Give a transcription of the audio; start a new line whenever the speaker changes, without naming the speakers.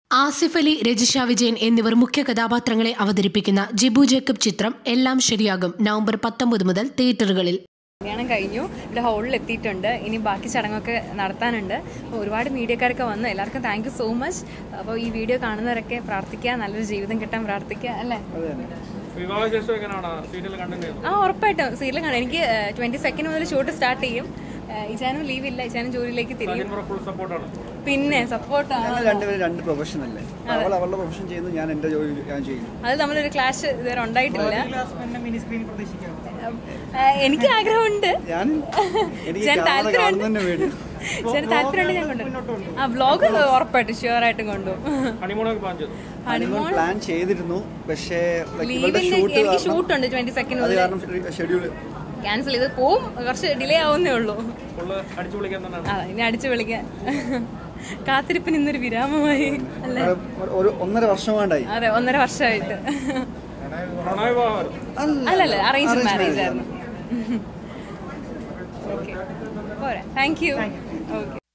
ആസിഫ് അലി രജിഷ വിജയൻ എന്നിവർ മുഖ്യ കഥാപാത്രങ്ങളെ അവതരിപ്പിക്കുന്ന ജിബു ജേക്കബ് ചിത്രം എല്ലാം ശരിയാകും നവംബർ പത്തൊമ്പത് മുതൽ തിയേറ്ററുകളിൽ
കല്യാണം കഴിഞ്ഞു ഇവിടെ ഹോളിൽ എത്തിയിട്ടുണ്ട് ഇനി ബാക്കി ചടങ്ങൊക്കെ നടത്താനുണ്ട് അപ്പോൾ ഒരുപാട് മീഡിയക്കാരൊക്കെ വന്നു എല്ലാവർക്കും താങ്ക് യു സോ മച്ച് അപ്പോൾ ഈ വീഡിയോ കാണുന്നവരൊക്കെ പ്രാർത്ഥിക്കുക നല്ലൊരു ജീവിതം കിട്ടാൻ പ്രാർത്ഥിക്കുക അല്ലേ
വിവാഹശേഷം എങ്ങനെയാണ് സീരിയൽ കണ്ടിന്യൂ
ആ ഉറപ്പായിട്ടും സീരിയൽ കാണാം എനിക്ക് ട്വൻറ്റി സെക്കൻഡ് മുതൽ ഷൂട്ട് സ്റ്റാർട്ട് ചെയ്യും ഇച്ചാനും ലീവില്ല ഇച്ചാനും ജോലിയിലേക്ക് തിരിയും
ഫുൾ സപ്പോർട്ടാണ്
പിന്നെ സപ്പോർട്ടാണ്
ഞങ്ങൾ രണ്ടുപേരും രണ്ട് പ്രൊഫഷൻ അല്ലേ അവൾ അവളുടെ പ്രൊഫഷൻ ചെയ്യുന്നു ഞാൻ എന്റെ ജോലി ഞാൻ ചെയ്യുന്നു
അത് തമ്മിലൊരു ക്ലാഷ് ഇതുവരെ ഉണ്ടായിട്ടില്ല ആ, എനിക്ക് ആഗ്രഹമുണ്ട്
ഞാൻ എനിക്ക്
ഞാൻ
ക്യാമറ
താല്പര്യമുണ്ട്
കാണുന്നതന്നെ വേണ്ടി
ഞാൻ താല്പര്യമുണ്ട് ഞാൻ കൊണ്ടുവരും ആ വ്ലോഗ് ഉറപ്പായിട്ടും ഷുവർ ആയിട്ടും കൊണ്ടുപോകും
ഹണിമൂണൊക്കെ പ്ലാൻ ചെയ്തു
ഹണിമൂൺ പ്ലാൻ ചെയ്തിരുന്നു പക്ഷേ like ഇവളുടെ
ലീവിന്റെ
ഷൂട്ട്
എനിക്ക് ഷൂട്ട് ഉണ്ട് ട്വന്റി സെക്കൻഡ്
അത്
മുതൽ
കാരണം ഷെഡ്യൂൾ
ക്യാൻസൽ ചെയ്ത് പോവും കുറച്ച് ഡിലേ ആവുന്നേ ഉള്ളൂ
ഫുള്ള് അടിച്ചു വിളിക്കാൻ തന്നെയാണ്
ആ ഇനി അടിച്ചു വിളിക്കാൻ കാത്തിരിപ്പിന് ഇന്നൊരു വിരാമമായി അല്ലേ
ഒരു ഒന്നര വർഷം വേണ്ടായി
അതെ ഒന്നര വർഷമായിട്ട്
പ്രണയ വിവാഹം
അല്ലല്ല അറേഞ്ച് മാരേജ് ആയിരുന്നു ഓക്കെ പോരാ താങ്ക് യു ഓക്കെ